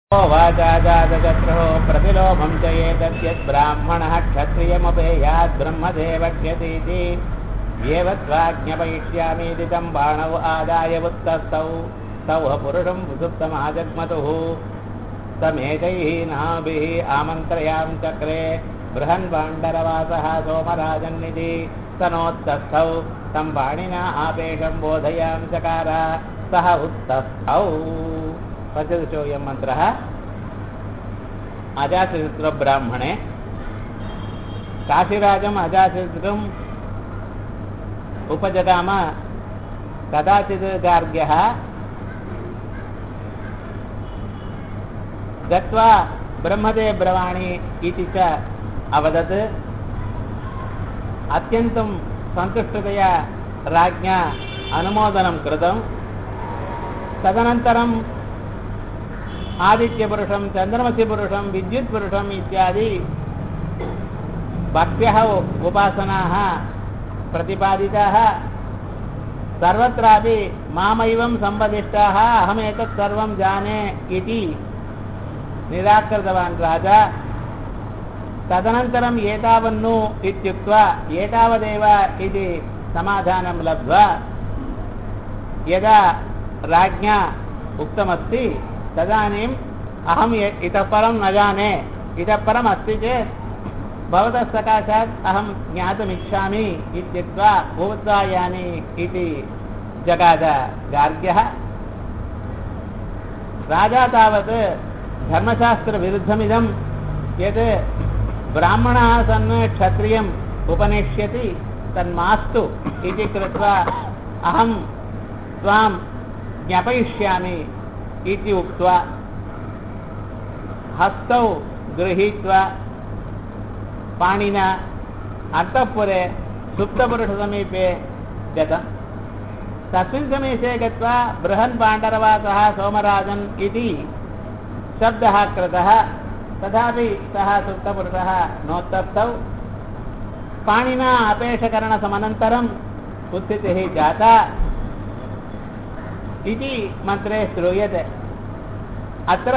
वाचाजातशत्रुः प्रतिलोभं च एतद्यद्ब्राह्मणः क्षत्रियमुपेयात् ब्रह्मदेवक्ष्यतीति येवत्वाज्ञपयिष्यामीति तं बाणौ आदाय उत्तस्तौ तौ पुरुषं सुप्तमाजग्मतुः तमेतैः नाभिः आमन्त्रयां चक्रे बृहन्वाण्डरवासः सोमराजन्निधि तनोत्तस्थौ तं पाणिना आपेशं बोधयां चकार सः उत्तस्थौ पञ्चदशोऽयं मन्त्रः अजाशत्रुब्राह्मणे काशीराजम् अजाशत्रुम् उपजगाम कदाचित् गार्ग्यः गत्वा ब्रह्मदेव ब्रवाणि इति च अवदत् अत्यन्तं सन्तुष्टतया राज्ञा अनुमोदनं कृतं तदनन्तरम् आदित्यपुरुषं चन्द्रमसिपुरुषं विद्युत्पुरुषम् इत्यादि बह्व्यः उपासनाः प्रतिपादिताः सर्वत्रापि मामैवं सम्बदिष्टाः अहमेतत् सर्वं जाने इति निराकृतवान् राजा तदनन्तरम् एतावन्नु इत्युक्त्वा एतावदेव इति समाधानं लब्ध्वा यदा राज्ञा उक्तमस्ति तदानीम् अहम् इतः परं न जाने इतः परम् अस्ति चेत् भवतः सकाशात् अहं ज्ञातुमिच्छामि इत्युक्त्वा भूत्वायानि इति जगाद गार्ग्यः राजा तावत् धर्मशास्त्रविरुद्धमिदं यत् ब्राह्मणः सन् क्षत्रियम् उपनेष्यति तन्मास्तु इति कृत्वा अहं त्वां ज्ञापयिष्यामि इति उक्त्वा हस्तौ गृहीत्वा पाणिना अन्तःपुरे सुप्तपुरुषसमीपे गतम् तस्मिन् समीपे गत्वा बृहन् पाण्डरवासः सोमराजन् इति शब्दः कृतः तथापि सः सुप्तपुरुषः नोत्तस्थौ पाणिना अपेक्षकरणसमनन्तरम् उत्थितिः जाता इति मन्त्रे श्रूयते अत्र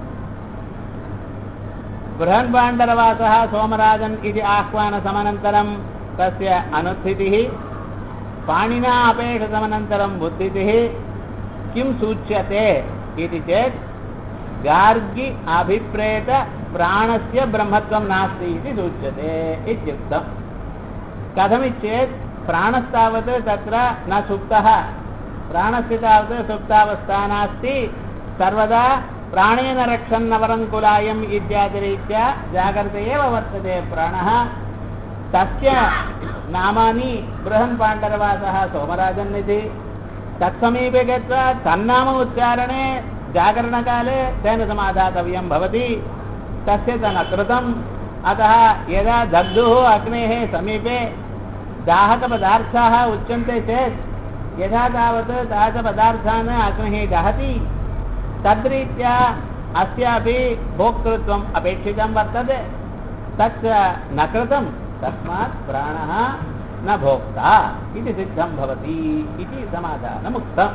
बृहन्पाण्डरवासः सोमराजन् इति आह्वानसमनन्तरं तस्य अनुत्थितिः पाणिना अपेक्षसमनन्तरं बुद्धितिः किं सूच्यते इति चेत् गार्गि अभिप्रेत प्राणस्य ब्रह्मत्वं नास्ति इति सूच्यते इत्युक्तम् कथमिच्छेत् प्राणस्तावत् तत्र न सुप्तः प्राणस्य तावत् सुप्तावस्था नास्ति सर्वदा प्राणेन रक्षन्नवरङ्कुलायम् इत्यादिरीत्या जागर्ते एव वर्तते प्राणः तस्य नामानि बृहन्पाण्डरवासः सोमराजन्निधि तत्समीपे गत्वा तन्नाम उच्चारणे जागरणकाले तेन समाधातव्यं भवति तस्य च न कृतम् अतः यदा दग्धुः अग्नेः समीपे दाहकपदार्थाः उच्यन्ते चेत् यथा तावत् तादृशपदार्थान् अग्निः दहति तद्रीत्या अस्यापि भोक्तृत्वम् अपेक्षितं वर्तते तच्च न कृतं तस्मात् प्राणः न भोक्ता इति सिद्धं भवति इति समाधानमुक्तम्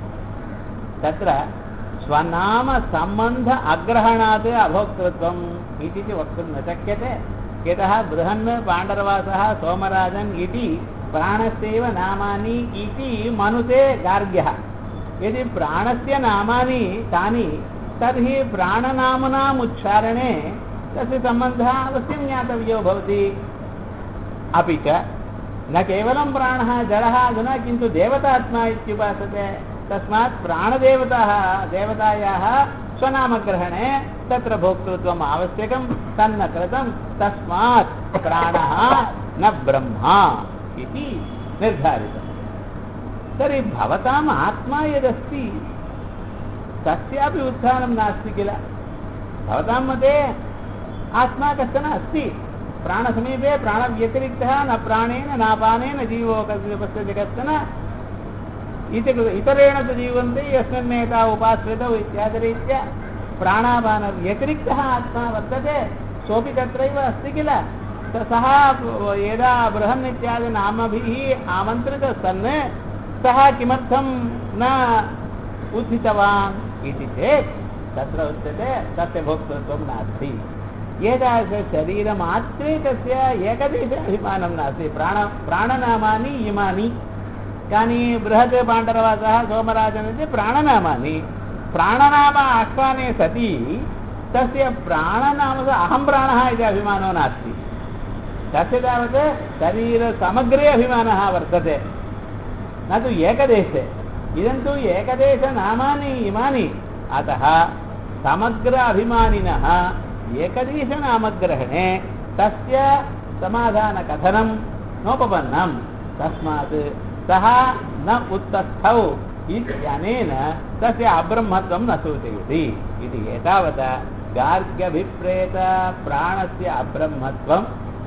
तत्र स्वनामसम्बन्ध अग्रहणात् अभोक्तृत्वम् इति वक्तुं न शक्यते यतः बृहन् पाण्डरवासः सोमराजन् इति प्राणस्यैव नामानि इति मनुते गार्ग्यः यदि प्राणस्य नामानि तानि तर्हि प्राणनाम्नाम् उच्चारणे तस्य सम्बन्धः अवश्यं ज्ञातव्यो भवति अपि च न केवलं प्राणः जडः अधुना किन्तु देवतात्मा इत्युपासते तस्मात् प्राणदेवताः देवतायाः स्वनामग्रहणे तत्र भोक्तृत्वम् आवश्यकं तन्न कृतं तस्मात् प्राणः न ब्रह्मा इति निर्धारितम् तर्हि भवताम् आत्मा यदस्ति तस्यापि उत्थानं नास्ति किल भवतां मते आत्मा कश्चन अस्ति प्राणसमीपे प्राणव्यतिरिक्तः न प्राणेन नापानेन जीवो पश्यति कश्चन इति इतरेण तु जीवन्ति यस्मिन्नेता उपाश्रितौ इत्यादिरीत्या प्राणापानव्यतिरिक्तः आत्मा वर्तते सोऽपि तत्रैव अस्ति किल सः यदा बृहन् इत्यादि नामभिः आमन्त्रितः सन् सः किमर्थं न उत्थितवान् इति चेत् तत्र उच्यते तस्य भोक्तृत्वं नास्ति एतादृशशरीरमात्रे तस्य एकदेशे अभिमानं नास्ति प्राण प्राणनामानि इमानि यानि बृहत् पाण्डरवासः सोमराजन् इति प्राणनामानि प्राणनाम आह्वाने सति तस्य प्राणनाम अहं प्राणः इति अभिमानो नास्ति तस्य तावत् शरीरसमग्रे अभिमानः वर्तते न तु एकदेशे इदं तु एकदेशनामानि इमानि अतः समग्र अभिमानिनः एकदेशनामग्रहणे तस्य समाधानकथनं नोपपन्नं तस्मात् सः न उत्तस्थौ इत्यनेन तस्य अब्रह्मत्वं न सूचयति इति एतावता गार्ग्यभिप्रेत प्राणस्य अब्रह्मत्वम्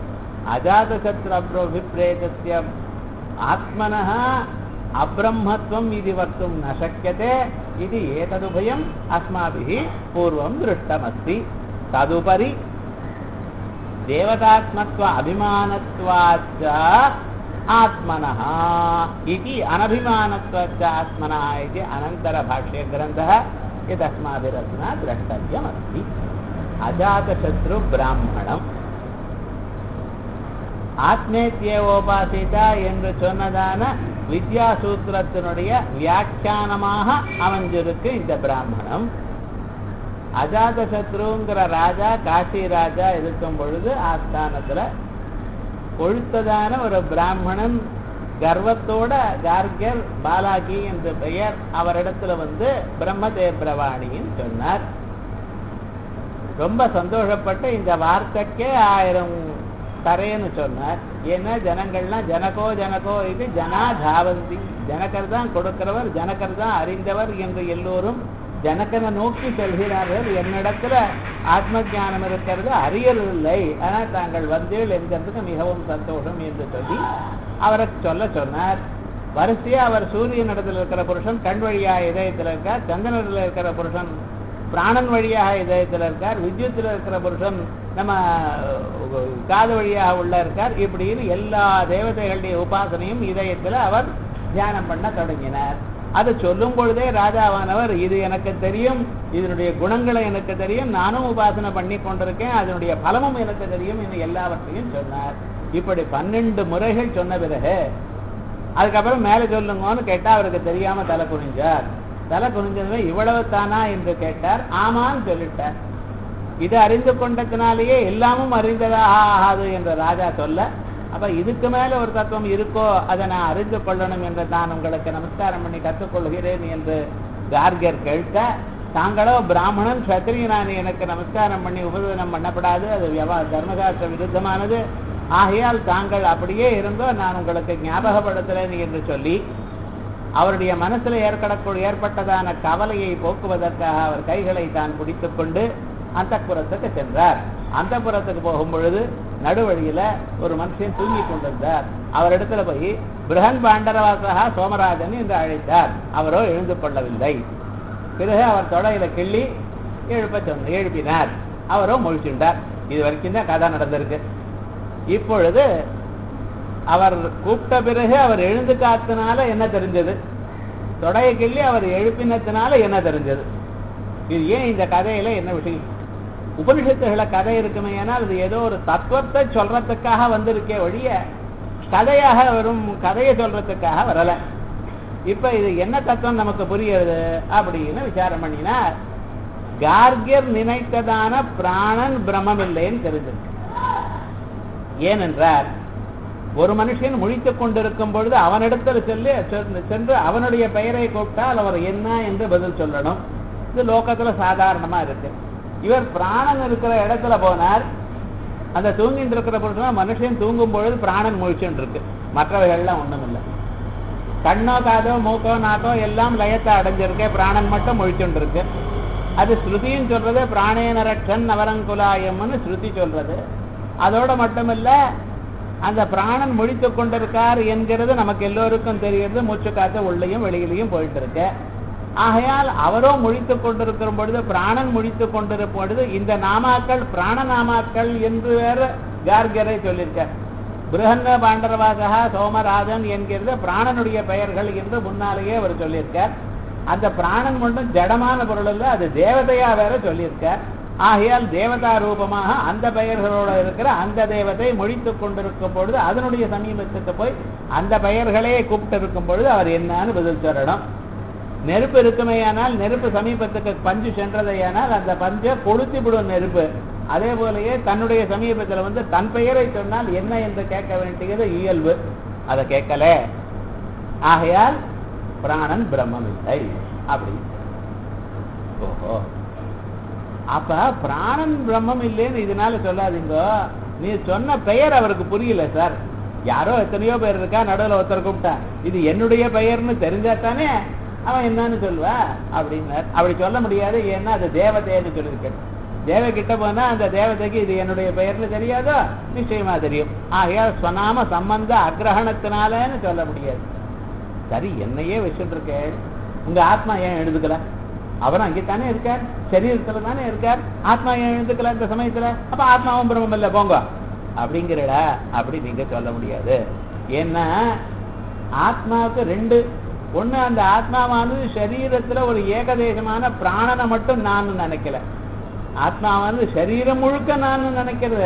अजातशत्रुभिप्रेतस्य आत्मनः अब्रह्मत्वम् इति वक्तुं न शक्यते इति एतदुभयम् अस्माभिः पूर्वं दृष्टमस्ति तदुपरि देवतात्मत्व अभिमानत्वाच्च आत्मनः इति अनभिमानत्वाच्च आत्मनः इति अनन्तरभाष्यग्रन्थः यदस्माभिरधुना द्रष्टव्यमस्ति அஜாதசத்ரு ஆத்மேத்தியவோபாசிதா என்று சொன்னதான வித்யாசூத்திரத்தினுடைய வியாக்கியானமாக அமைஞ்சிருக்கு இந்த பிராமணம் அஜாதசத்ருங்கிற ராஜா காசி ராஜா இருக்கும் பொழுது ஆஸ்தானத்துல கொழுத்ததான ஒரு பிராமணன் கர்வத்தோட கார்கர் பாலாகி என்று பெயர் அவரிடத்துல வந்து பிரம்மதேபிரவாணின்னு சொன்னார் ரொம்ப சந்தோஷப்பட்டு இந்த வார்த்தைக்கே ஆயிரம் தரேன்னு சொன்னார் ஏன்னா ஜனங்கள்லாம் ஜனகோ ஜனகோ இது ஜனா தாவந்தி ஜனகர் தான் கொடுக்கிறவர் ஜனகர் தான் அறிந்தவர் என்று எல்லோரும் ஜனக்கனை நோக்கி செல்கிறார்கள் என்னிடத்துல ஆத்ம ஞானம் இருக்கிறது அறியறதில்லை ஆனால் தாங்கள் வந்தீள் என்கிறதுக்கு மிகவும் சந்தோஷம் என்று சொல்லி அவரை சொல்ல சொன்னார் வரிசையா அவர் சூரியன் இடத்துல இருக்கிற புருஷன் கண் வழியா இதயத்தில் இருக்கார் சந்திரனில் இருக்கிற புருஷன் பிராணன் வழியாக இதயத்தில் இருக்கார் வித்யுத்தில் இருக்கிற புருஷன் நம்ம காது வழியாக உள்ள இருக்கார் இப்படின்னு எல்லா தேவதைகளுடைய உபாசனையும் இதயத்தில் அவர் தியானம் பண்ண தொடங்கினார் அது சொல்லும் பொழுதே ராஜாவானவர் இது எனக்கு தெரியும் இதனுடைய குணங்களை எனக்கு தெரியும் நானும் உபாசனை பண்ணி கொண்டிருக்கேன் அதனுடைய பலமும் எனக்கு தெரியும் இன்னும் எல்லாவற்றையும் சொன்னார் இப்படி பன்னெண்டு முறைகள் சொன்ன பிறகு அதுக்கப்புறம் மேலே சொல்லுங்கன்னு கேட்டா அவருக்கு தெரியாம தலை குனிஞ்சார் தலை குனிஞ்சதுமே இவ்வளவு தானா என்று கேட்டார் ஆமான்னு சொல்லிட்டார் இது அறிந்து கொண்டதுனாலேயே எல்லாமும் அறிந்ததாக ஆகாது என்ற ராஜா சொல்ல அப்ப இதுக்கு மேல ஒரு தத்துவம் இருக்கோ அதை நான் அறிந்து கொள்ளணும் என்று நான் உங்களுக்கு நமஸ்காரம் பண்ணி கற்றுக்கொள்கிறேன் என்று கார்கர் கேட்க தாங்களோ பிராமணன் சத்திரியனான் எனக்கு நமஸ்காரம் பண்ணி உபதேசனம் பண்ணப்படாது அது வியவா தர்மசாஸ்திர விருத்தமானது ஆகையால் தாங்கள் அப்படியே இருந்தோ நான் உங்களுக்கு ஞாபகப்படுத்துறேன் என்று சொல்லி அவருடைய மனசுல ஏற்படக்கூடிய ஏற்பட்டதான கவலையை போக்குவதற்காக அவர் கைகளை தான் பிடித்துக் கொண்டு அந்த புறத்துக்கு சென்றார் அந்த புறத்துக்கு போகும் பொழுது நடுவழியில ஒரு மனுஷன் தூங்கி கொண்டிருந்தார் அவரிடத்துல போய் பிரகன் பாண்டரவாசகா சோமராஜன் என்று அழைத்தார் அவரோ எழுந்து கொள்ளவில்லை பிறகு அவர் தொடையில கிள்ளி எழுப்ப சொன்ன எழுப்பினார் அவரோ முழிச்சுட்டார் இது வரைக்கும் தான் கதை நடந்திருக்கு இப்பொழுது அவர் கூப்பிட்ட பிறகு அவர் எழுந்து காத்தனால என்ன தெரிஞ்சது தொடையை கிள்ளி அவர் எழுப்பினத்தினால என்ன தெரிஞ்சது இது ஏன் இந்த கதையில என்ன விஷயம் உபனிஷத்துகளை கதை இருக்குமே ஏன்னால் அது ஏதோ ஒரு தத்துவத்தை சொல்றதுக்காக வந்திருக்கே ஒழிய கதையாக வரும் கதையை சொல்றதுக்காக வரல இப்ப இது என்ன தத்துவம் நமக்கு புரியுது அப்படின்னு விசாரம் பண்ணினா கார்கியர் நினைத்ததான பிராணன் பிரம்மம் இல்லைன்னு தெரிஞ்சிருக்கு ஏனென்றால் ஒரு மனுஷன் முழித்துக் கொண்டிருக்கும் பொழுது அவனிடத்தில் சொல்லி சென்று அவனுடைய பெயரை கூப்பிட்டால் அவர் என்ன என்று பதில் சொல்லணும் இது லோகத்துல சாதாரணமா இருக்கு இவர் பிராணன் இருக்கிற இடத்துல போனார் அந்த தூங்கிட்டு இருக்கிற புருஷனா மனுஷன் தூங்கும் பொழுது பிராணன் முழிச்சுட்டு இருக்கு மற்றவைகள்லாம் ஒண்ணும் இல்லை கண்ணோ காதோ மூக்கோ நாக்கோ எல்லாம் லயத்தை அடைஞ்சிருக்கு பிராணன் மட்டும் முழிச்சுட்டு இருக்கு அது ஸ்ருதியும் சொல்றது பிராணேன ரட்சன் நவரங்குலாயம்னு ஸ்ருதி சொல்றது அதோட மட்டுமில்ல அந்த பிராணன் முழித்து கொண்டிருக்கார் என்கிறது நமக்கு எல்லோருக்கும் தெரிகிறது மூச்சு காத்து உள்ளேயும் வெளியிலையும் போயிட்டு இருக்கு ஆகையால் அவரோ முழித்து கொண்டிருக்கிற பொழுது பிராணன் முழித்து கொண்டிருக்கும் பொழுது இந்த நாமாக்கள் பிராண நாமாக்கள் என்று வேற கார்கரை சொல்லியிருக்கார் பிருகன்ன பாண்டரவாசகா சோமராஜன் என்கிறது பிராணனுடைய பெயர்கள் என்று முன்னாலேயே அவர் சொல்லியிருக்கார் அந்த பிராணன் மட்டும் ஜடமான பொருள் இல்ல அது தேவதையா வேற சொல்லியிருக்கார் ஆகையால் தேவதா ரூபமாக அந்த பெயர்களோட இருக்கிற அந்த தேவதை மொழித்துக் கொண்டிருக்கும் பொழுது அதனுடைய சமீபத்துக்கு போய் அந்த பெயர்களே கூப்பிட்டு இருக்கும் பொழுது அவர் என்னன்னு பதில் சொல்லணும் நெருப்பு இருக்குமேயானால் நெருப்பு சமீபத்துக்கு பஞ்சு சென்றதையானால் அந்த பஞ்சை கொளுத்தி விடும் நெருப்பு அதே போலயே தன்னுடைய சமீபத்தில் வந்து தன் பெயரை சொன்னால் என்ன என்று கேட்க வேண்டியது இயல்பு அதை கேட்கல ஆகையால் பிராணன் பிரம்மம் இல்லை அப்படி ஓஹோ அப்ப பிராணன் பிரம்மம் இல்லைன்னு இதனால சொல்லாதீங்க நீ சொன்ன பெயர் அவருக்கு புரியல சார் யாரோ எத்தனையோ பேர் இருக்கா நடுவில் ஒருத்தர் கூப்பிட்டா இது என்னுடைய பெயர்னு தெரிஞ்சா தானே அவன் என்னன்னு சொல்லுவா அப்படின்னார் அப்படி சொல்ல முடியாது ஏன்னா அது தேவதைன்னு சொல்லியிருக்கேன் தேவ கிட்ட போனா அந்த தேவதைக்கு இது என்னுடைய பெயர்னு தெரியாதோ நிச்சயமா தெரியும் ஆகையால் சொன்னாம சம்பந்த அக்கிரகணத்தினாலன்னு சொல்ல முடியாது சரி என்னையே வச்சுட்டு இருக்கேன் உங்க ஆத்மா ஏன் எழுதுக்கல அவரும் அங்கேத்தானே இருக்கார் சரீரத்துல தானே இருக்கார் ஆத்மா ஏன் எழுந்துக்கல இந்த சமயத்துல அப்ப ஆத்மாவும் பிரம்மம் இல்ல போங்க அப்படிங்கிறடா அப்படி நீங்க சொல்ல முடியாது ஏன்னா ஆத்மாவுக்கு ரெண்டு ஒண்ணு அந்த ஆத்மாவானது சரீரத்துல ஒரு ஏகதேசமான பிராணனை மட்டும் நான் நினைக்கல ஆத்மாவானது சரீரம் முழுக்க நான் நினைக்கிறது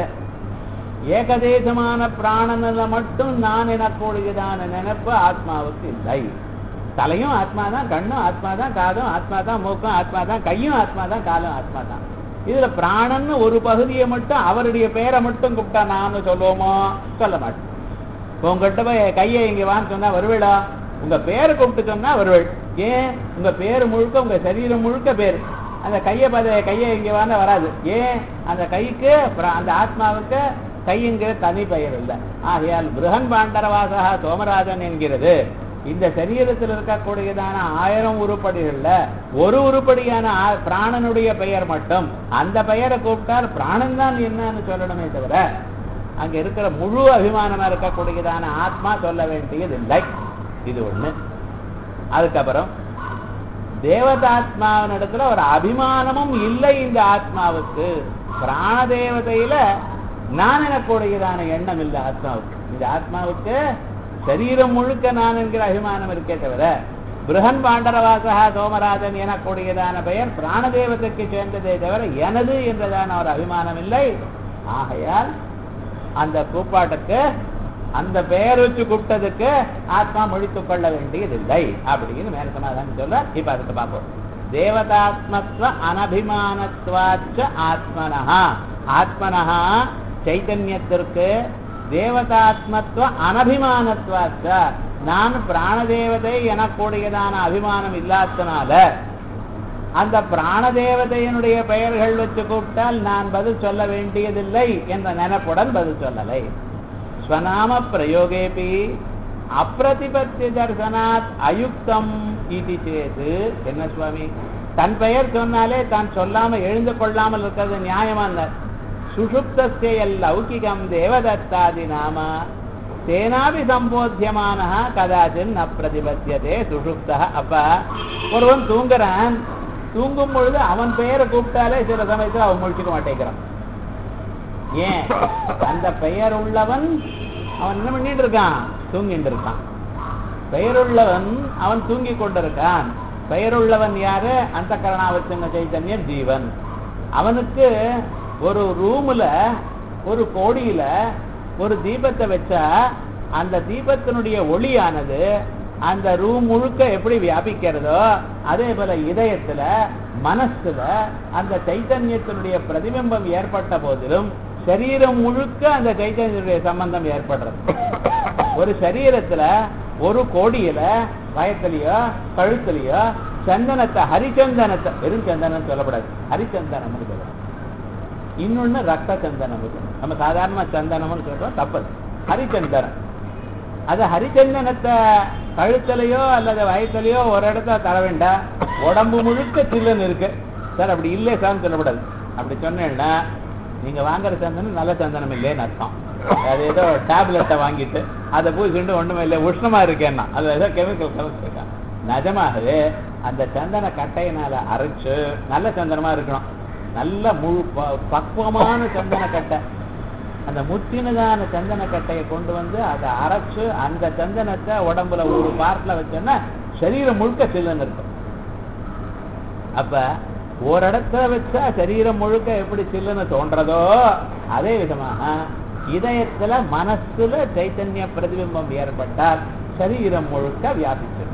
ஏகதேசமான பிராணனில் மட்டும் நான் எனக்கூடியதான நினைப்பு ஆத்மாவுக்கு இல்லை தலையும் ஆத்மா தான் கண்ணும் ஆத்மா தான் காதும் ஆத்மா தான் மூக்கும் ஆத்மா தான் கையும் ஆத்மா தான் காலும் ஆத்மா தான் இதுல பிராணன்னு ஒரு பகுதியை மட்டும் அவருடைய பெயரை மட்டும் கூப்பிட்டா நான்னு சொல்லுவோமோ சொல்ல மாட்டோம் இப்போ உங்ககிட்ட போய் கையை இங்க வான்னு சொன்னா வருவேடா உங்க பேரை கூப்பிட்டு சொன்னா வருவேள் ஏன் உங்க பேர் முழுக்க உங்க சரீரம் முழுக்க பேர் அந்த கையை பார்த்த கையை இங்க வாங்க வராது ஏன் அந்த கைக்கு பிர- அந்த ஆத்மாவுக்கு கைங்கிற தனி பெயர் இல்லை ஆகையால் பிருகன் பாண்டரவாசா சோமராஜன் என்கிறது இந்த சரீரத்தில் இருக்கக்கூடியதான ஆயிரம் உருப்படிகள்ல ஒரு உருப்படியான ஆ- பிராணனுடைய பெயர் மட்டும் அந்த பெயரை கூப்பிட்டால் பிராணன் தான் என்னன்னு சொல்லணுமே தவிர அங்க இருக்கிற முழு அபிமானமா இருக்கக்கூடியதான ஆத்மா சொல்ல வேண்டியதில்லை இது ஒண்ணு அதுக்கப்புறம் தேவதாத்மாவின் இடத்துல ஒரு அபிமானமும் இல்லை இந்த ஆத்மாவுக்கு பிராண தேவதையில நான் எனக்கூடியதான எண்ணம் இல்லை ஆத்மாவுக்கு இந்த ஆத்மாவுக்கு சரீரம் முழுக்க நான் என்கிற அபிமானம் இருக்கே தவிர பிருகன் பாண்டரவாசகா சோமராஜன் எனக்கூடியதான பெயர் பிராணதேவதைக்கு சேர்ந்ததே தவிர எனது என்றதான ஒரு அபிமானம் இல்லை ஆகையால் அந்த கூப்பாட்டுக்கு அந்த பெயர் வச்சு கூப்பிட்டதுக்கு ஆத்மா முடித்துக் கொள்ள வேண்டியதில்லை அப்படின்னு மேல சமாதானம் சொல்ல இப்ப அதுக்கு பார்ப்போம் தேவதாத்மத்வ அனபிமானத்வாச்ச ஆத்மனஹா ஆத்மனஹா சைத்தன்யத்திற்கு தேவதாத்மத்துவ அனபிமானத்வாச்ச நான் பிராணதேவதை எனக்கூடியதான அபிமானம் இல்லாதனால அந்த பிராணதேவதையினுடைய பெயர்கள் வச்சு கூப்பிட்டால் நான் பதில் சொல்ல வேண்டியதில்லை என்ற நினைப்புடன் பதில் சொல்லலை ஸ்வநாம பிரயோகேபி அப்பிரதிபத்திய தர்சனாத் அயுக்தம் இது சேது என்ன சுவாமி தன் பெயர் சொன்னாலே தான் சொல்லாம எழுந்து கொள்ளாமல் இருக்கிறது நியாயமா இல்ல சுஷுப்தஸ்ய லௌகிகம் தேவதத்தாதி நாம தேனாபி சம்போத்தியமான கதாச்சின் ந பிரதிபத்தியதே சுஷுப்தா அப்ப ஒருவன் தூங்குறான் தூங்கும் பொழுது அவன் பெயரை கூப்பிட்டாலே சில சமயத்துல அவன் முழிச்சுக்க மாட்டேங்கிறான் ஏன் அந்த பெயர் உள்ளவன் அவன் என்ன பண்ணிட்டு இருக்கான் தூங்கிட்டு இருக்கான் பெயருள்ளவன் அவன் தூங்கி கொண்டிருக்கான் பெயருள்ளவன் யாரு அந்த கரணாவச்சங்க சைத்தன்யம் ஜீவன் அவனுக்கு ஒரு ரூம்ல ஒரு கோடியில ஒரு தீபத்தை வச்சா அந்த தீபத்தினுடைய ஒளியானது அந்த ரூம் முழுக்க எப்படி வியாபிக்கிறதோ அதே போல இதயத்துல மனசுல அந்த சைத்தன்யத்தினுடைய பிரதிபிம்பம் ஏற்பட்ட போதிலும் சரீரம் முழுக்க அந்த சைத்தன்யத்துடைய சம்பந்தம் ஏற்படுறது ஒரு சரீரத்துல ஒரு கோடியில வயத்திலேயோ கழுத்துலயோ சந்தனத்தை ஹரிச்சந்தனத்தை வெறும் சந்தனம் சொல்லக்கூடாது ஹரிச்சந்தனம் சொல்லக்கூடாது இன்னொன்னு ரத்த சந்தனம் இருக்கு. நம்ம சாதாரணமா சந்தனம்னு சொல்றோம் தப்பது ஹரிச்சந்தனம் அது ஹரிச்சந்தனத்தை கழுத்துலயோ அல்லது வயசுலயோ ஒரு இடத்துல தர வேண்டாம் உடம்பு முழுக்க சில்லுன்னு இருக்கு சார் அப்படி இல்லை சார்னு சொல்லக்கூடாது அப்படி சொன்னேன்னா நீங்க வாங்குற சந்தனம் நல்ல சந்தனம் இல்லைன்னு அர்த்தம் அது ஏதோ டேப்லெட்டை வாங்கிட்டு அதை பூசிட்டு ஒண்ணுமே இல்லை உஷ்ணமா இருக்கேன்னா அது ஏதோ கெமிக்கல் கலந்துருக்கான் நிஜமாகவே அந்த சந்தன கட்டையினால அரைச்சு நல்ல சந்தனமா இருக்கணும் நல்ல முழு ப- பக்குவமான சந்தன கட்டை அந்த முத்தினதான சந்தன கட்டையை கொண்டு வந்து அதை அரைச்சு அந்த சந்தனத்தை உடம்புல ஒரு பார்ட்ல வச்சோன்னா சரீரம் முழுக்க சில்லுன்னு இருக்கும் அப்ப ஒரு இடத்துல வச்சா சரீரம் முழுக்க எப்படி சில்லுன்னு தோன்றதோ அதே விதமாக இதயத்துல மனசுல சைத்தன்ய பிரதிபிம்பம் ஏற்பட்டால் சரீரம் முழுக்க வியாபிச்சிருக்கு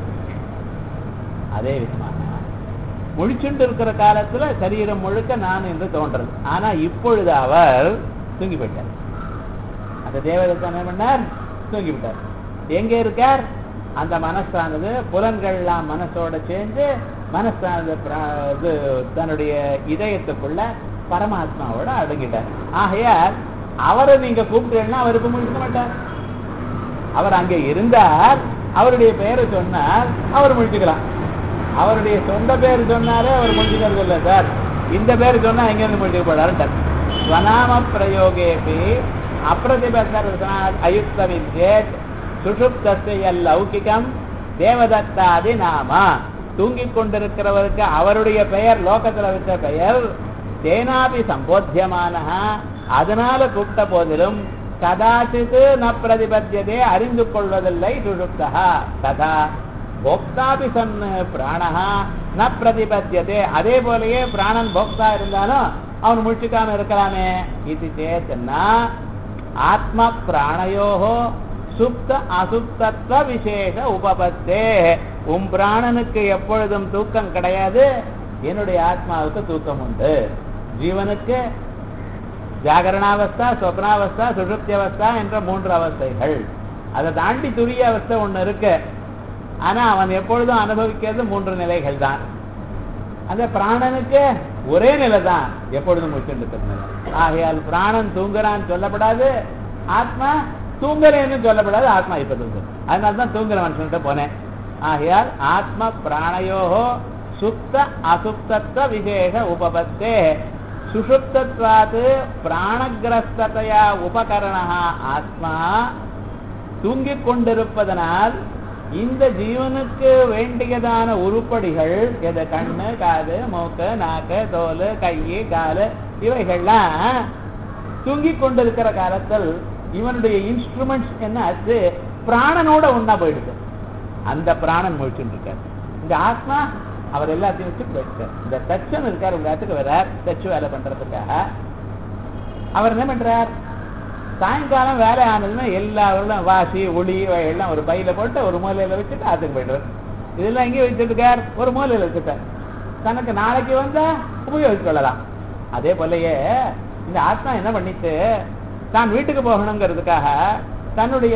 அதே விதமாக முழிச்சுண்டு இருக்கிற காலத்துல சரீரம் முழுக்க நான் என்று தோன்றது ஆனா இப்பொழுது அவர் தூங்கி போயிட்டார் அந்த தேவதத்தை என்ன பண்ணார் தூங்கி விட்டார் எங்க இருக்கார் அந்த மனசானது புலன்கள்லாம் மனசோட சேர்ந்து மனசானது பிரா- இது தன்னுடைய இதயத்துக்குள்ள பரமாத்மாவோட அடங்கிட்டார் ஆகையால் அவரை நீங்க கூப்பிட்டீங்கன்னா அவருக்கு முடிக்க மாட்டார் அவர் அங்கே இருந்தால் அவருடைய பெயரை சொன்னால் அவர் முடிச்சுக்கலாம் அவருடைய சொந்த பேர் சொன்னாலே அவர் முடிச்சுக்கிறது இல்லை சார் இந்த பேர் சொன்னா எங்க இருந்து முடிச்சுக்க போறாரு ஸ்வநாம பிரயோகேபி அப்பிரதிபத்தர் அயுக்த வித்யேத் சுஷுப்தஸ்ய லௌகிகம் தேவதத்தாதி நாமா தூங்கிக் கொண்டிருக்கிறவருக்கு அவருடைய பெயர் லோகத்துல வச்ச பெயர் தேனாபி சம்போத்தியமான அதனால கூப்பிட்ட போதிலும் கதாச்சித் ந பிரதிபத்தியதே அறிந்து கொள்வதில்லை சுஷுப்தா ததா போக்தாபி சன் பிராணஹா ந பிரதிபத்தியதே அதே போலயே பிராணன் போக்தா இருந்தாலும் அவன் முழிச்சுக்காம இருக்கலாமே இது சேத்தன்னா ஆத்ம பிராணயோகோ சுப்த அசுப்தத்துவ விசேஷ உபபத்தே உன் பிராணனுக்கு எப்பொழுதும் தூக்கம் கிடையாது என்னுடைய ஆத்மாவுக்கு தூக்கம் உண்டு ஜீவனுக்கு ஜாகரணாவஸ்தா சொப்னாவஸ்தா சுஷுப்தி அவஸ்தா என்ற மூன்று அவஸ்தைகள் அதை தாண்டி துரிய அவஸ்தை ஒண்ணு இருக்கு ஆனா அவன் எப்பொழுதும் அனுபவிக்கிறது மூன்று நிலைகள் தான் அந்த பிராணனுக்கு ஒரே நிலை தான் எப்பொழுதும் முடிச்சுட்டு நிலை ஆகையால் பிராணன் தூங்குறான்னு சொல்லப்படாது ஆத்மா தூங்குறேன்னு சொல்லப்படாது ஆத்மா இப்ப தூங்கு அதனால தான் தூங்குற மனுஷன்கிட்ட போனேன் ஆகையால் ஆத்ம பிராணயோகோ சுப்த அசுப்தத்துவ விசேஷ உபபத்தே சுஷுப்தத்வாத் பிராணகிரஸ்ததையா உபகரணா ஆத்மா தூங்கிக் கொண்டிருப்பதனால் இந்த ஜீவனுக்கு வேண்டியதான உருப்படிகள் எது கண்ணு காது மூக்கு நாக்கு தோல் கை காலு இவைகள்லாம் தூங்கிக் கொண்டிருக்கிற காலத்தில் இவனுடைய இன்ஸ்ட்ருமெண்ட்ஸ் என்ன ஆச்சு பிராணனோட ஒண்ணா போயிடுது அந்த பிராணன் முழிச்சுட்டு இருக்காரு இந்த ஆத்மா அவர் எல்லாத்தையும் வச்சு போயிட்டார் இந்த தச்சன் இருக்கார் உங்க இடத்துக்கு வர்றார் தச்சு வேலை பண்றதுக்காக அவர் என்ன பண்றார் சாயங்காலம் வேலை ஆனதுன்னா எல்லாரும் வாசி ஒளி எல்லாம் ஒரு பையில போட்டு ஒரு மூலையில வச்சுட்டு ஆத்துக்கு போயிடுவார் இதெல்லாம் எங்கேயும் வச்சிருக்கார் ஒரு மூலையில வச்சுட்டார் தனக்கு நாளைக்கு வந்தா உபயோகித்து கொள்ளலாம் அதே போலயே இந்த ஆத்மா என்ன பண்ணிட்டு தான் வீட்டுக்கு போகணுங்கிறதுக்காக தன்னுடைய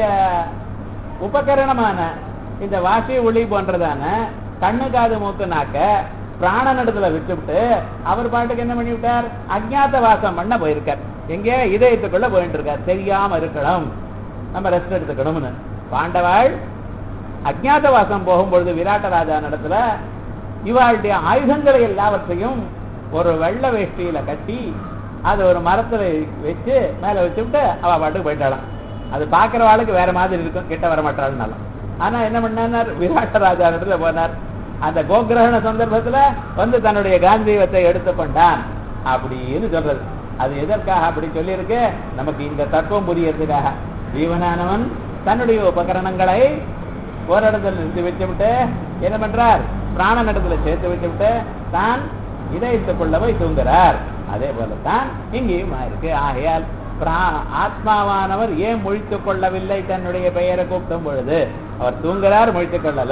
உபகரணமான இந்த வாசி ஒளி போன்றதான கண்ணு காது மூக்கு நாக்க பிராணனிடத்துல விட்டுவிட்டு அவர் பாட்டுக்கு என்ன பண்ணி விட்டார் அஜ்ஞாத வாசம் பண்ண போயிருக்கார் எங்க இதயத்துக்குள்ள போயிட்டு இருக்கார் தெரியாம இருக்கணும் நம்ம ரெஸ்ட் எடுத்துக்கணும்னு பாண்டவாள் அஜ்ஞாத வாசம் போகும்பொழுது விராட்ட ராஜா இடத்துல இவாளுடைய ஆயுதங்களை எல்லாவற்றையும் ஒரு வெள்ள வேஷ்டியில கட்டி அது ஒரு மரத்துல வச்சு மேல வச்சுவிட்டு அவ பாட்டுக்கு போயிட்டாளாம் அது பாக்குறவாளுக்கு வேற மாதிரி இருக்கும் கிட்ட வர மாட்டாள்னாலும் ஆனா என்ன பண்ணார் விராட்ட ராஜா இடத்துல போனார் அந்த கோகிரகண சந்தர்ப்பத்துல வந்து தன்னுடைய காந்தீவத்தை எடுத்துக்கொண்டான் அப்படின்னு சொல்றது அது எதற்காக அப்படி சொல்லியிருக்கு நமக்கு இந்த தத்துவம் புரியறதுக்காக ஜீவனானவன் தன்னுடைய உபகரணங்களை ஒரு இடத்துல நிறுத்தி வச்சுவிட்டு என்ன பண்றார் பிராணன் இடத்துல சேர்த்து வச்சுவிட்டு தான் இதயத்துக்குள்ள போய் தூங்குறார் அதே போலத்தான் இங்கேயும் இருக்கு ஆகையால் பிரா- ஆத்மாவானவர் ஏன் முழித்துக் கொள்ளவில்லை தன்னுடைய பெயரை கூப்பிடும் பொழுது அவர் தூங்குறார் முழித்துக் கொள்ளல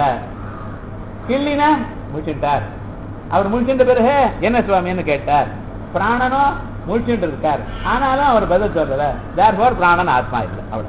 கிள்ளினா முழிச்சுட்டார் அவர் முழிச்சிட்ட பிறகு என்ன சுவாமின்னு கேட்டார் பிராணனோ முழிச்சுட்டு இருக்கார் ஆனாலும் அவர் பதில் சொல்லல தேர்ஃபோர் பிராணன் ஆத்மா இல்லை அவ்வளவு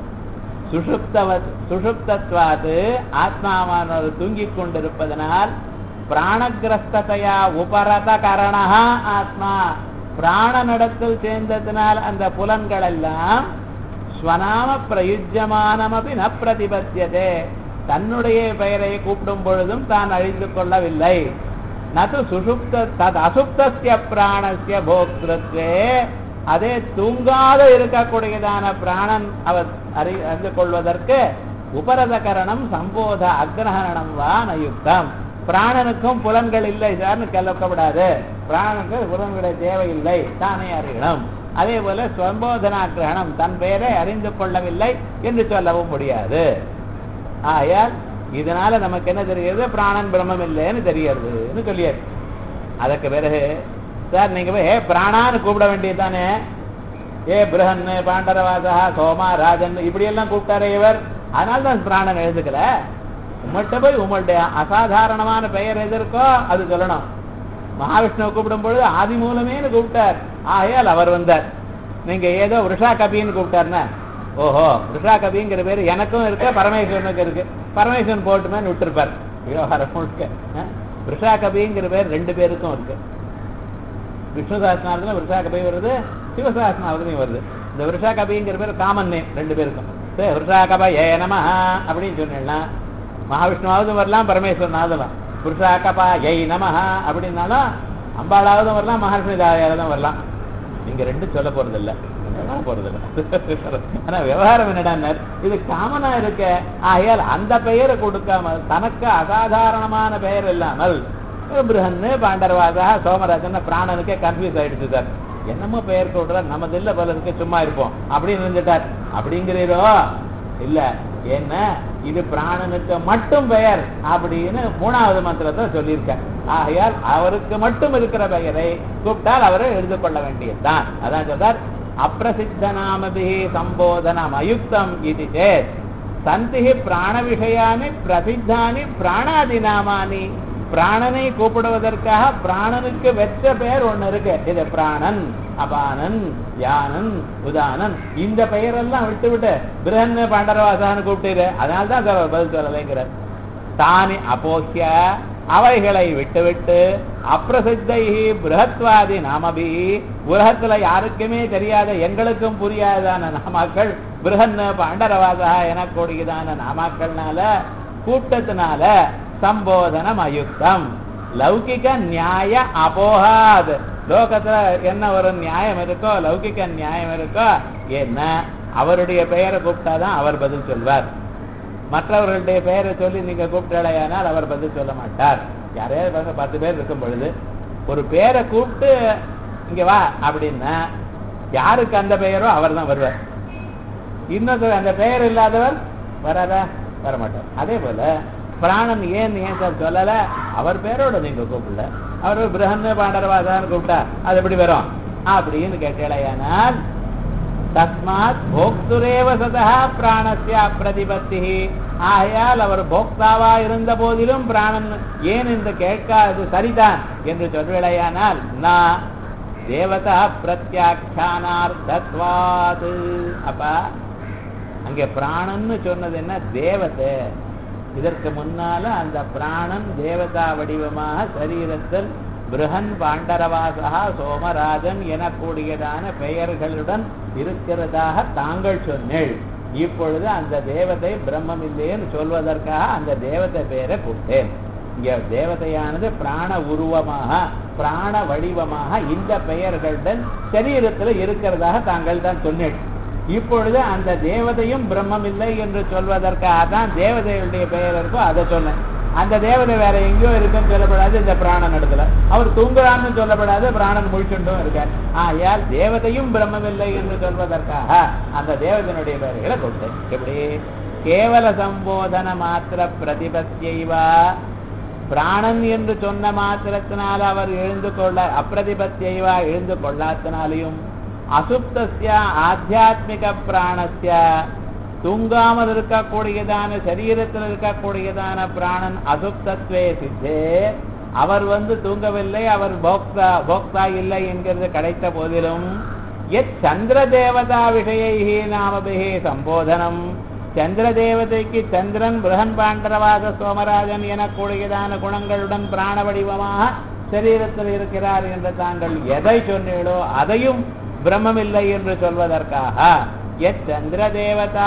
சுஷுப்தவத் சுஷுப்தத்வாது ஆத்மாவானவர் தூங்கிக் கொண்டிருப்பதனால் பிராணகிரஸ்ததையா உபரத கரணா ஆத்மா பிராணனிடத்தில் சேர்ந்ததினால் அந்த புலன்கள் எல்லாம் ஸ்வநாம பிரயுஜ்யமானமபி ந பிரதிபத்தியதே தன்னுடைய பெயரை கூப்பிடும் பொழுதும் தான் அழிந்து கொள்ளவில்லை நது சுஷுப்த தத் அசுப்தஸ்ய பிராணஸ்ய போக்திருத்வே அதே தூங்காத இருக்கக்கூடியதான பிராணன் அவர் அறி அறிந்து கொள்வதற்கு உபரதகரணம் சம்போத அக்ரஹரணம் வா நயுக்தம் பிராணனுக்கும் புலன்கள் இல்லை சார்னு கலக்கப்படாது பிராணனுக்கு புலன்களுடைய தேவையில்லை தானே அறியணும் அதே போல சம்போதனா கிரகணம் தன் பெயரை அறிந்து கொள்ளவில்லை என்று சொல்லவும் முடியாது ஆயால் இதனால நமக்கு என்ன தெரிகிறது பிராணன் பிரம்மம் இல்லைன்னு தெரியறதுன்னு சொல்லியாரு அதுக்கு பிறகு சார் நீங்க போய் ஏ பிராணான்னு கூப்பிட வேண்டியதுதானே ஏ பிரஹன் பாண்டரவாசா சோமா ராஜன் இப்படி எல்லாம் கூப்பிட்டாரே இவர் அதனால தான் பிராணன் எழுதுக்கல உங்கள்கிட்ட போய் உங்கள்ட்ட அசாதாரணமான பெயர் எது இருக்கோ அது சொல்லணும் மகாவிஷ்ணுவை கூப்பிடும் பொழுது ஆதி மூலமேனு கூப்பிட்டார் ஆகையால் அவர் வந்தார் நீங்க ஏதோ விஷா கபின்னு கூப்பிட்டாருன்னா ஓஹோ விஷா கபிங்கிற பேர் எனக்கும் இருக்கு பரமேஸ்வரனுக்கு இருக்கு பரமேஸ்வரன் போட்டுமேன்னு விட்டுருப்பார் விவகாரம் முழுக்க விஷா கபிங்கிற பேர் ரெண்டு பேருக்கும் இருக்கு விஷ்ணு சாஸ்திரநாமத்துல விருஷா கபி வருது சிவசாஸ்திரநாமத்துலையும் வருது இந்த விருஷா கபிங்கிற பேர் காமன் நேம் ரெண்டு பேருக்கும் சரி விருஷா கப ஏ நம அப்படின்னு சொன்னீங்கன்னா மகாவிஷ்ணுவாவது வரலாம் பரமேஸ்வரனாவது வரலாம் புருஷா கபா எய் நம அப்படின்னாலும் அம்பாளாவதும் வரலாம் மகாலட்சுமி தாயாரதும் வரலாம் நீங்க ரெண்டும் சொல்ல போறது இல்ல போறது இல்ல ஆனா விவகாரம் என்னடா இது காமனா இருக்க ஆகையால் அந்த பெயரை கொடுக்காம தனக்கு அசாதாரணமான பெயர் இல்லாமல் பிருஹன்னு பாண்டரவாதா சோமராஜன் பிராணனுக்கே கன்ஃபியூஸ் ஆயிடுச்சு சார் என்னமோ பெயர் கொடுறார் நமது இல்ல பலருக்கு சும்மா இருப்போம் அப்படின்னு இருந்துட்டார் அப்படிங்கிறீரோ இல்ல என்ன இது பிராணனுக்கு மட்டும் பெயர் அப்படின்னு மூணாவது மந்திரத்தை சொல்லியிருக்க ஆகையால் அவருக்கு மட்டும் இருக்கிற பெயரை கூப்பிட்டால் அவரை எழுது கொள்ள வேண்டியதுதான் அதான் சொல்றார் அப்பிரசித்த நாமபி சம்போதனம் அயுக்தம் இது சேத் சந்தி பிராண விஷயானி பிரசித்தானி பிராணாதி நாமானி பிராணனை கூப்பிடுவதற்காக பிராணனுக்கு வெற்ற பெயர் ஒண்ணு இருக்கு இது பிராணன் அபானன் யானன் உதானன் இந்த பெயரெல்லாம் விட்டு விட்டு பிரஹன் பாண்டரவாசான்னு கூப்பிட்டு அதனால தான் அவர் பதில் சொல்லலைங்கிறார் தானி அபோக்கிய அவைகளை விட்டுவிட்டு அப்பிரசித்தை பிருகத்வாதி நாமபி உலகத்துல யாருக்குமே தெரியாத எங்களுக்கும் புரியாதான நாமாக்கள் பிருகன் பாண்டரவாசா எனக்கூடியதான நாமாக்கள்னால கூட்டத்தினால சம்போதனம் அயுக்தம் லௌகிக நியாய அபோகாத் லோகத்துல என்ன ஒரு நியாயம் இருக்கோ லௌகிக நியாயம் இருக்கோ என்ன அவருடைய பெயரை கூப்பிட்டாதான் அவர் பதில் சொல்வார் மற்றவர்களுடைய பெயரை சொல்லி நீங்க கூப்பிட்டாலையானால் அவர் பதில் சொல்ல மாட்டார் யாரையாவது பத்து பேர் இருக்கும் பொழுது ஒரு பேரை கூப்பிட்டு இங்க வா அப்படின்னா யாருக்கு அந்த பெயரோ அவர் தான் வருவார் இன்னொருத்தர் அந்த பெயர் இல்லாதவர் வராதா வரமாட்டார் அதே போல பிராணன் ஏன் ஏன் சார் சொல்லல அவர் பேரோட நீங்க கூப்பிடல அவர் பிரகன் பாண்டரவாதான்னு கூப்பிட்டா அது எப்படி வரும் அப்படின்னு கேட்டலையானால் தஸ்மாத் போக்துரேவ சதா பிராணஸ்ய பிரதிபத்தி ஆகையால் அவர் போக்தாவா இருந்த போதிலும் பிராணன் ஏன் என்று கேட்காது சரிதான் என்று சொல்வேளையானால் நான் தேவதா பிரத்யாக்கியானார்த்தத்வாது அப்பா அங்கே பிராணன்னு சொன்னது என்ன தேவதை இதற்கு முன்னால அந்த பிராணன் தேவதா வடிவமாக சரீரத்தில் பிருகன் பாண்டரவாசகா சோமராஜன் எனக்கூடியதான பெயர்களுடன் இருக்கிறதாக தாங்கள் சொன்னேள் இப்பொழுது அந்த தேவதை பிரம்மம் இல்லைன்னு சொல்வதற்காக அந்த தேவதை பெயரை கூப்பிட்டேன் இங்க தேவதையானது பிராண உருவமாக பிராண வடிவமாக இந்த பெயர்களுடன் சரீரத்தில் இருக்கிறதாக தாங்கள் தான் சொன்னேன் இப்பொழுது அந்த தேவதையும் பிரம்மம் இல்லை என்று சொல்வதற்காக தான் தேவதையுடைய பெயர் இருக்கோ அதை சொன்னேன் அந்த தேவதை வேற எங்கேயோ இருக்குன்னு சொல்லப்படாது இந்த பிராணன் இடத்துல அவர் தூங்குறான்னு சொல்லப்படாது பிராணன் முழிச்சுட்டும் இருக்கார் ஆகையால் தேவதையும் பிரம்மம் இல்லை என்று சொல்வதற்காக அந்த தேவதனுடைய பெயர்களை கொடுத்தேன் எப்படி கேவல சம்போதன மாத்திர பிரதிபத்தியைவா பிராணன் என்று சொன்ன மாத்திரத்தினால் அவர் எழுந்து கொள்ள அப்பிரதிபத்தியைவா எழுந்து கொள்ளாத்தினாலையும் அசுப்தஸ்ய ஆத்தியாத்மிக பிராணஸ்ய தூங்காமல் இருக்கக்கூடியதான சரீரத்தில் இருக்கக்கூடியதான பிராணன் அசுப்தத்வே சித்தே அவர் வந்து தூங்கவில்லை அவர் போக்தா போக்தா இல்லை என்கிறது கிடைத்த போதிலும் எத் சந்திர தேவதா விஷயை நாமபிகே சம்போதனம் சந்திர தேவதைக்கு சந்திரன் பிரகன் பாண்டரவாத சோமராஜன் எனக்கூடியதான குணங்களுடன் பிராண வடிவமாக சரீரத்தில் இருக்கிறார் என்று தாங்கள் எதை சொன்னீங்களோ அதையும் பிரம்மமில்லை என்று சொல்வதற்காக எத் சந்திர தேவதா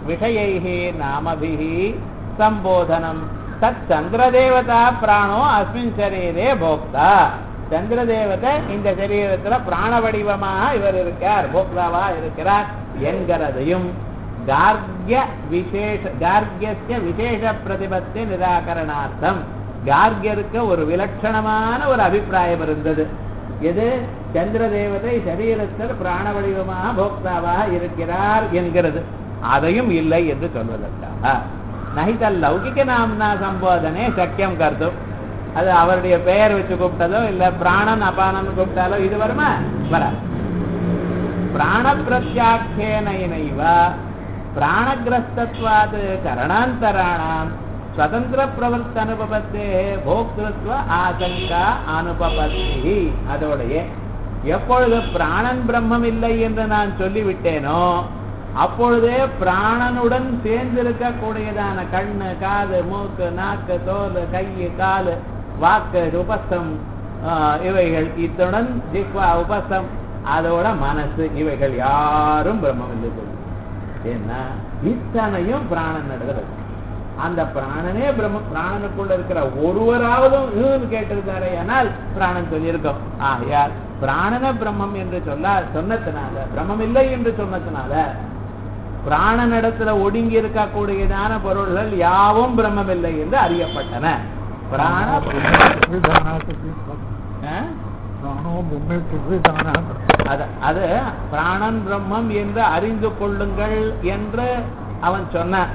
விஷயை நாமபிகி சம்போதனம் தத் சந்திர தேவதா பிராணோ அஸ்மின் சரீரே போக்தா சந்திர தேவதை இந்த சரீரத்துல பிராண வடிவமாக இவர் இருக்கார் போக்தாவா இருக்கிறார் என்கிறதையும் கார்கிய விசேஷ கார்கிய விசேஷ பிரதிபத்தி நிராகரணார்த்தம் கார்கியருக்கு ஒரு விலட்சணமான ஒரு அபிப்பிராயம் இருந்தது எது சந்திர தேவதை சரீரத்தில் பிராண வடிவமாக போக்தாவாக இருக்கிறார் என்கிறது அதையும் இல்லை என்று சொல்வதற்காக நகித லௌகிக நாம்னா சம்போதனே சக்கியம் கருத்தும் அது அவருடைய பெயர் வச்சு கூப்பிட்டதோ இல்ல பிராணன் அபானன் கூப்பிட்டாலோ இது வருமா வராது பிராண பிரத்யாக்கியனைவ பிராணகிரஸ்தத்வாத் கரணாந்தராணாம் ஸ்வதந்திர பிரவர்த்த அனுபவத்தே போக்திருத்வ ஆசங்கா அனுபவத்தி அதோடைய எப்பொழுது பிராணன் பிரம்மம் இல்லை என்று நான் சொல்லிவிட்டேனோ அப்பொழுதே பிராணனுடன் சேர்ந்திருக்க கூடியதான கண்ணு காது மூக்கு நாக்கு தோல் கை காலு வாக்கு உபஸ்தம் ஆஹ், இவைகள் இத்துடன் ஜிக்வா உபஸ்தம் அதோட மனசு இவைகள் யாரும் பிரம்மம் இல்லை சொல்லுது ஏன்னா இத்தனையும் பிராணன் நடுகிறது அந்த பிராணனே பிரம்ம பிராணனுக்குள்ள இருக்கிற ஒருவராவதும் ஈன்னு கேட்டிருக்காரே ஆனால் பிராணன் சொல்லியிருக்கோம் ஆகையால் பிராணன பிரம்மம் என்று சொல்ல சொன்னதுனால பிரம்மம் இல்லை என்று சொன்னதுனால பிராணனிடத்துல ஒடுங்கி இருக்கக்கூடியதான பொருள்கள் யாவும் பிரம்மம் இல்லை என்று அறியப்பட்டன பிராண ஆ? அது அது பிராணன் பிரம்மம் என்று அறிந்து கொள்ளுங்கள் என்று அவன் சொன்னான்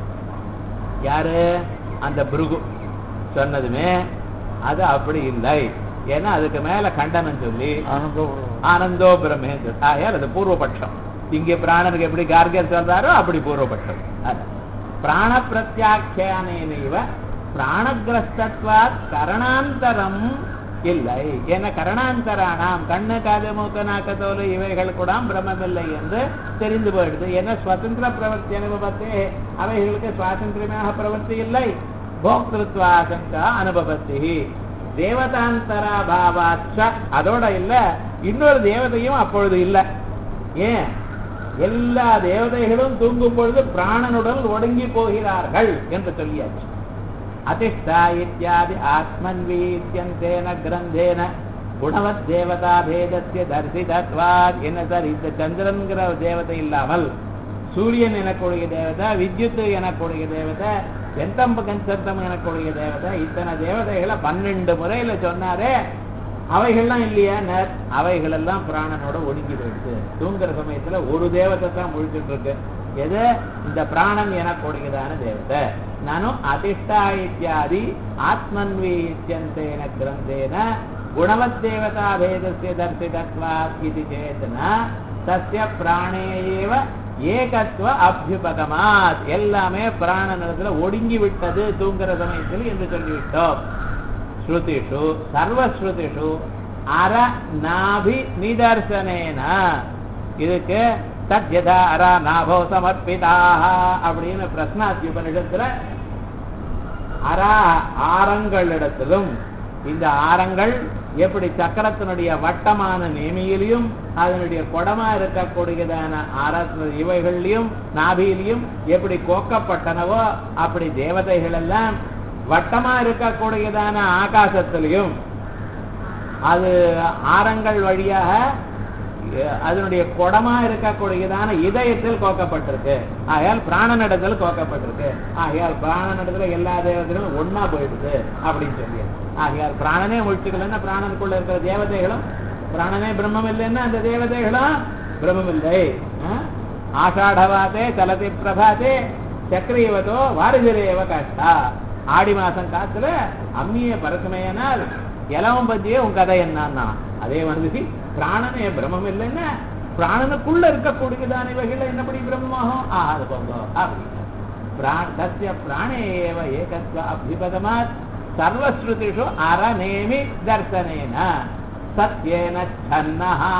யாரு அந்த பிருகு சொன்னதுமே அது அப்படி இல்லை ஏன்னா அதுக்கு மேல கண்டனம் சொல்லி ஆனந்தோ பிரம்மேந்திர ஆகையால் அது பூர்வபட்சம் இங்கே பிராணனுக்கு எப்படி கார்கியர் சொல்றாரோ அப்படி பூர்வபட்சம் அது. பிராண பிரத்யாக்கியானேனைவ பிராணகிரஸ்தத்வாத் கரணாந்தரம் இல்லை ஏன்னா கரணாந்தரானாம் கண்ணு காது மூக்கு நாக்கு தோல் இவைகள் கூட பிரம்மம் இல்லை என்று தெரிந்து போயிடுது ஏன்னா சுதந்திர பிரவர்த்தி அனுபவத்தே அவைகளுக்கு சுவாதந்திரமாக பிரவர்த்தி இல்லை போக்திருத்வாசங்கா அனுபவத்தி தேவதாந்தரா பாவாச்ச அதோட இல்ல இன்னொரு தேவதையும் அப்பொழுது இல்லை ஏன் எல்லா தேவதைகளும் தூங்கும் பொழுது பிராணனுடன் ஒடுங்கி போகிறார்கள் என்று சொல்லியாச்சு அதிஷ்டா இத்தியாதி ஆத்மன்வீத்தியந்தேன கிரந்தேன குணவத் தேவதா பேதத்திய தரிசிதத்வாத் என்ன சார் இந்த சந்திரன்கிற தேவதை இல்லாமல் சூரியன் எனக்கூடிய தேவதை வித்யுத் எனக்கூடிய தேவதை எந்தம்ப கஞ்சர்த்தம் எனக்கூடிய தேவதை இத்தனை தேவதைகளை பன்னெண்டு முறையில சொன்னாரே அவைகள்லாம் இல்லையா நர் அவைகள் எல்லாம் பிராணனோட ஒடுங்கி போயிடுச்சு தூங்குற சமயத்துல ஒரு தேவதை தான் முழிச்சுட்டு இருக்கு எது இந்த பிராணன் எனக்கூடியதான தேவதை நானும் அதிஷ்டா இத்தியாதி ஆத்மன்வி இத்தியந்தேன கிரந்தேன குணவத் தேவதா பேதஸ்ய தர்சிதத்வா இது சேதனா தஸ்ய பிராணேயேவ ஏகத்துவ அபியுபகமாத் எல்லாமே பிராணனத்துல ஒடுங்கி விட்டது தூங்குற சமயத்தில் என்று சொல்லிவிட்டோம் ஸ்ருதிஷு சர்வஸ்ருதிஷு அர நாபி நிதர்சனேன இதுக்கு தத்யதா அர நாபோ சமர்ப்பிதாக அப்படின்னு பிரஸ்னாத்தி உபனிஷத்துல அரா ஆரங்களிடத்திலும் இந்த ஆரங்கள் எப்படி சக்கரத்தினுடைய வட்டமான நேமியிலையும் அதனுடைய குடமா இருக்கக்கூடியதான ஆர இவைகள்லையும் நாபியிலையும் எப்படி கோக்கப்பட்டனவோ அப்படி தேவதைகள் எல்லாம் வட்டமா இருக்கக்கூடியதான ஆகாசத்திலையும் அது ஆரங்கள் வழியாக அஹ், அதனுடைய குடமா இருக்கக்கூடியதான இதயத்தில் கோக்கப்பட்டிருக்கு ஆகையால் பிராணனிடத்தில் கோக்கப்பட்டிருக்கு ஆகையால் பிராணனிடத்துல எல்லா தேவதைகளும் ஒண்ணா போயிடுது அப்படின்னு சொல்லி ஆகையால் பிராணனே முழிச்சுக்கலன்னா பிராணனுக்குள்ள இருக்கிற தேவதைகளும் பிராணனே பிரம்மம் இல்லைன்னா அந்த தேவதைகளும் பிரம்மம் இல்லை அஹ்? ஆஷாடவாதே சலதி பிரபாதே சக்கரியவதோ வாரிதிரேவ காஷ்டா ஆடி மாசம் காத்துல அம்மிய பரசுமையனால் இலவம் பத்தியே உன் கதை என்னன்னா அதே மாதிரி பிராணனே பிரம்மம் இல்லைன்னா பிராணனுக்குள்ள இருக்கக்கூடியதான இவைகள் என்னபடி பிரம்மமாகும் ஆகாது போங்க அப்படின்னு பிராண தஸ்ய பிராணே ஏவ ஏகத்வ அபிபதமாத் சர்வஸ்ருதிஷு அரநேமி தர்சனேன சத்யேன சன்னஹா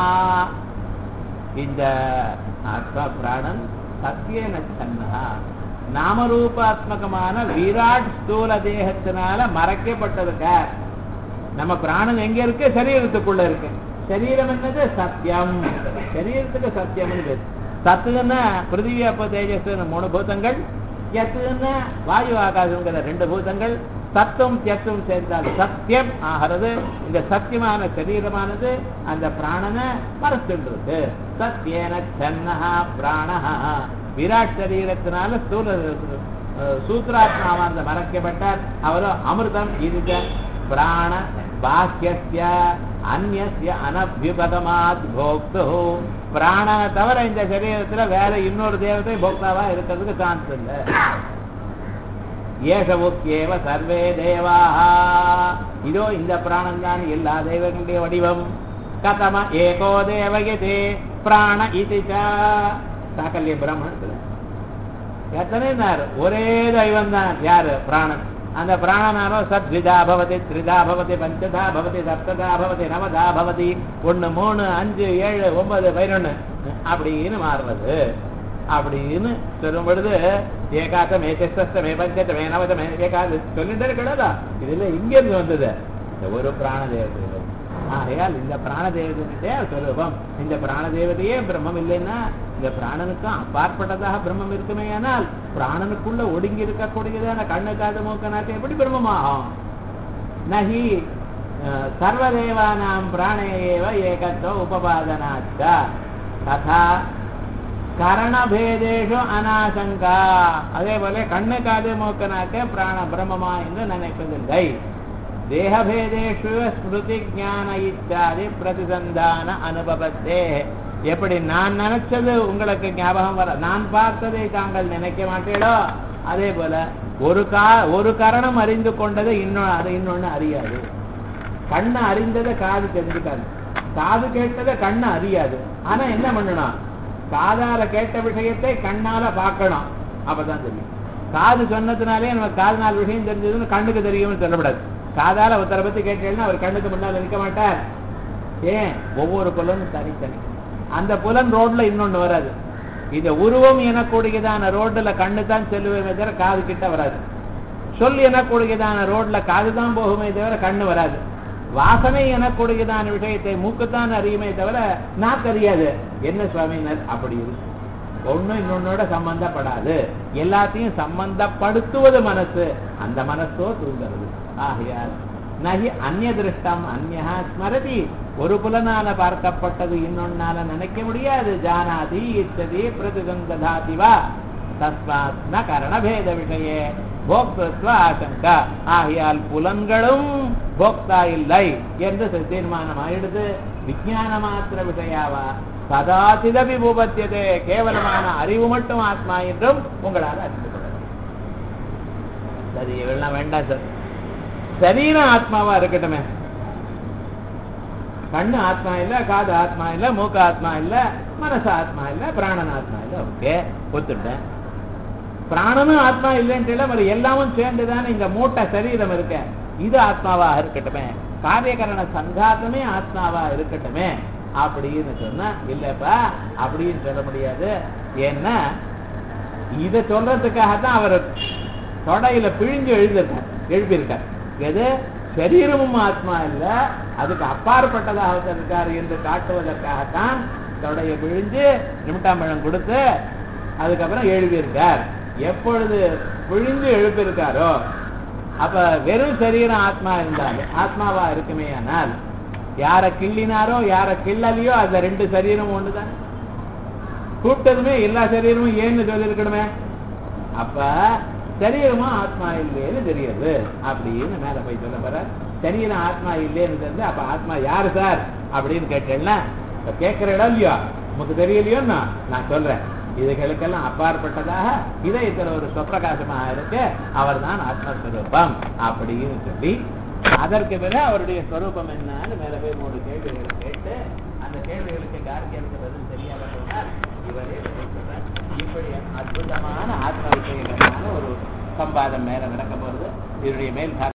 இந்த ஆத்மா பிராணன் சத்தியன சன்னஹா நாமரூபாத்மகமான விராட் ஸ்தூல தேகத்தினால மறைக்கப்பட்டிருக்க நம்ம பிராணன் எங்க இருக்கு சரீரத்துக்குள்ள இருக்கு சரீரம் என்னது சத்தியம் சரீரத்துக்கு சத்தியம்னு பேரு சத்துன்னா பிருத்திவி அப்ப தேஜஸ் மூணு பூதங்கள் எத்துன்னா வாயு ஆகாசங்கிற ரெண்டு பூதங்கள் சத்துவம் தியத்துவம் சேர்ந்தால் சத்தியம் ஆகிறது இந்த சத்தியமான சரீரமானது அந்த பிராணனை மறைச்சுன்றது சத்தியன சன்னஹா பிராணஹா விராட் சரீரத்தினால ஸ்தூல அஹ், சூத்ராத்மாவானது மறைக்கப்பட்டார் அவரும் அமிர்தம் இருக்க பிராண பாக்கியஸ்ய அந்நிய அனபியுபதமாத் போக்து பிராணனை தவிர இந்த சரீரத்துல வேற இன்னொரு தேவதை போக்தாவா இருக்கிறதுக்கு சான்ஸ் இல்லை ஏஷவுக்கேவ சர்வே தேவாக இதோ இந்த பிராணம் தான் எல்லா தெய்வங்களுடைய வடிவம் கதம ஏகோ தேவயதே பிராண இதிச்சா சாக்கல்ய பிராமணத்துல எத்தனை நேர் ஒரே தெய்வம் தான் யாரு பிராணன் அந்த பிராணனாரோ சத்விதா பவதி த்ரிதா பவதி பஞ்சதா பவதி சப்ததா பவதி நவதா பவதி ஒண்ணு மூணு அஞ்சு ஏழு ஒன்பது பதினொன்னு அப்படின்னு மாறுறது அப்படின்னு சொல்லும் பொழுது ஏகாசமே சஷ்டமே பஞ்சத்தமே நவதமே ஏகாத சொல்லிட்டு இருக்கிறதா இதுல இங்க இருந்து வந்தது இந்த ஒரு பிராண தேவதை ஆகையால் இந்த பிராண தேவதையே சொரூபம் இந்த பிராண தேவதையே பிரம்மம் இல்லைன்னா இந்த பிராணனுக்கும் அப்பாற்பட்டதாக பிரம்மம் இருக்குமே ஆனால் பிராணனுக்குள்ள ஒடுங்கி இருக்கக்கூடியதான கண்ணு காது மூக்க நாக்கு எப்படி பிரம்மமாகும் நகி அஹ், சர்வதேவானாம் பிராணேயேவ ஏகத்துவ உபபாதனாச்ச ததா கரணபேதேஷு அனாசங்கா அதே போல கண்ணு காது மூக்கு நாக்கு பிராண பிரம்மமா என்று நினைப்பதில்லை தேகபேதேஷு ஸ்மிருதி ஞான இத்தியாதி பிரதிசந்தான அனுபவத்தே எப்படி நான் நினைச்சது உங்களுக்கு ஞாபகம் வர நான் பார்த்ததை தாங்கள் நினைக்க மாட்டீடோ அதே போல ஒரு கா ஒரு கரணம் அறிந்து கொண்டதை இன்னொன்று அது இன்னொன்னு அறியாது கண்ணு அறிந்ததை காது தெரிஞ்சுக்காது காது கேட்டதை கண்ணு அறியாது ஆனா என்ன பண்ணணும் காதால கேட்ட விஷயத்தை கண்ணால பார்க்கணும் அப்பதான் தெரியும் காது சொன்னதுனாலே நம்ம காது நாலு விஷயம் தெரிஞ்சதுன்னு கண்ணுக்கு தெரியும்னு சொல்லக்கூடாது காதால ஒருத்தரை பத்தி கேட்டேன்னா அவர் கண்ணுக்கு முன்னால நிற்க மாட்டார் ஏன் ஒவ்வொரு புலனும் தனித்தனி அந்த புலன் ரோட்ல இன்னொன்னு வராது இந்த உருவம் எனக்கூடியதான ரோட்ல கண்ணு தான் செல்லுமே தவிர காது கிட்ட வராது சொல் எனக்கூடியதான ரோட்ல காது தான் போகுமே தவிர கண்ணு வராது வாசனை எனக்கூடியதான விஷயத்தை மூக்குத்தான் அறியுமே தவிர நாக்கு அறியாது என்ன சுவாமினர் அப்படி இருக்கு ஒண்ணும் இன்னொன்னோட சம்பந்தப்படாது எல்லாத்தையும் சம்பந்தப்படுத்துவது மனசு அந்த மனசோ தூங்குறது ஆகையால் நகி அந்நிய திருஷ்டம் அந்நியா ஸ்மரதி ஒரு புலனால பார்க்கப்பட்டது இன்னொன்னால நினைக்க முடியாது ஜானாதி இச்சதி பிரதிசந்ததாதி வா தஸ்மாத் ந கரணபேத விஷயே போக்திருத்வ ஆசங்கா ஆகையால் புலன்களும் போக்தா இல்லை என்று தீர்மானம் ஆயிடுது விஞ்ஞான மாத்திர விஷயாவா சதாசிதபி பூபத்தியதே கேவலமான அறிவு மட்டும் ஆத்மா என்றும் உங்களால் அறிந்து கொள்ளலாம் சரி இவெல்லாம் வேண்டாம் சார் சரீரம் ஆத்மாவா இருக்கட்டுமே கண்ணு ஆத்மா இல்ல காது ஆத்மா இல்ல மூக்கு ஆத்மா இல்ல மனசு ஆத்மா இல்ல பிராணன் ஆத்மா இல்ல ஓகே ஒத்துட்டேன் பிராணனும் ஆத்மா இல்லைன்ட்டு இல்ல மறு எல்லாமும் சேர்ந்துதானே இந்த மூட்டை சரீரம் இருக்க இது ஆத்மாவா இருக்கட்டுமே காரியகரண சங்காத்தமே ஆத்மாவா இருக்கட்டுமே அப்படின்னு சொன்னா இல்லப்பா அப்படின்னு சொல்ல முடியாது ஏன்னா இத சொல்றதுக்காகத்தான் அவர் தொடையில பிழிஞ்சு எழுதிருக்கார் எழுப்பியிருக்கார் எது சரீரமும் ஆத்மா இல்ல அதுக்கு அப்பாற்பட்டதாக இருக்கார் என்று காட்டுவதற்காகத்தான் தொடைய பிழிஞ்சு நிமிட்டாம்பழம் கொடுத்து அதுக்கப்புறம் எழுப்பியிருக்கார் எப்பொழுது பிழிஞ்சு எழுப்பியிருக்காரோ அப்ப வெறும் சரீரம் ஆத்மா இருந்தாலும் ஆத்மாவா இருக்குமே ஆனால் யார கிள்ளினாரோ யார கிள்ளலையோ அந்த ரெண்டு சரீரம் ஒண்ணுதான் கூப்பிட்டதுமே எல்லா சரீரமும் ஏன்னு சொல்லியிருக்கணுமே அப்ப சரீரமும் ஆத்மா இல்லைன்னு தெரியுது அப்படின்னு மேல போய் சொல்ல போற சரீரம் ஆத்மா இல்லைன்னு தெரிஞ்சு அப்ப ஆத்மா யாரு சார் அப்படின்னு கேட்டேன்னா இப்ப கேட்கிற இடம் இல்லையோ உனக்கு தெரியலையோன்னா நான் சொல்றேன் இதுகளுக்கெல்லாம் அப்பாற்பட்டதாக இதயத்துல ஒரு சொப்பிரகாசமாக இருக்கு அவர் தான் ஆத்மஸ்வரூபம் அப்படின்னு சொல்லி அதற்கு பிறகு அவருடைய ஸ்வரூபம் என்னன்னு மேல போய் மூணு கேள்விகளை கேட்டு அந்த கேள்விகளுக்கு கார்கியனுக்கு பதில் தெரியாத போனால் இவரே பதில் சொல்றார். இப்படி அற்புதமான ஆத்ம விஷயங்களான ஒரு சம்பாதம் மேல நடக்க போறது இதனுடைய மேல்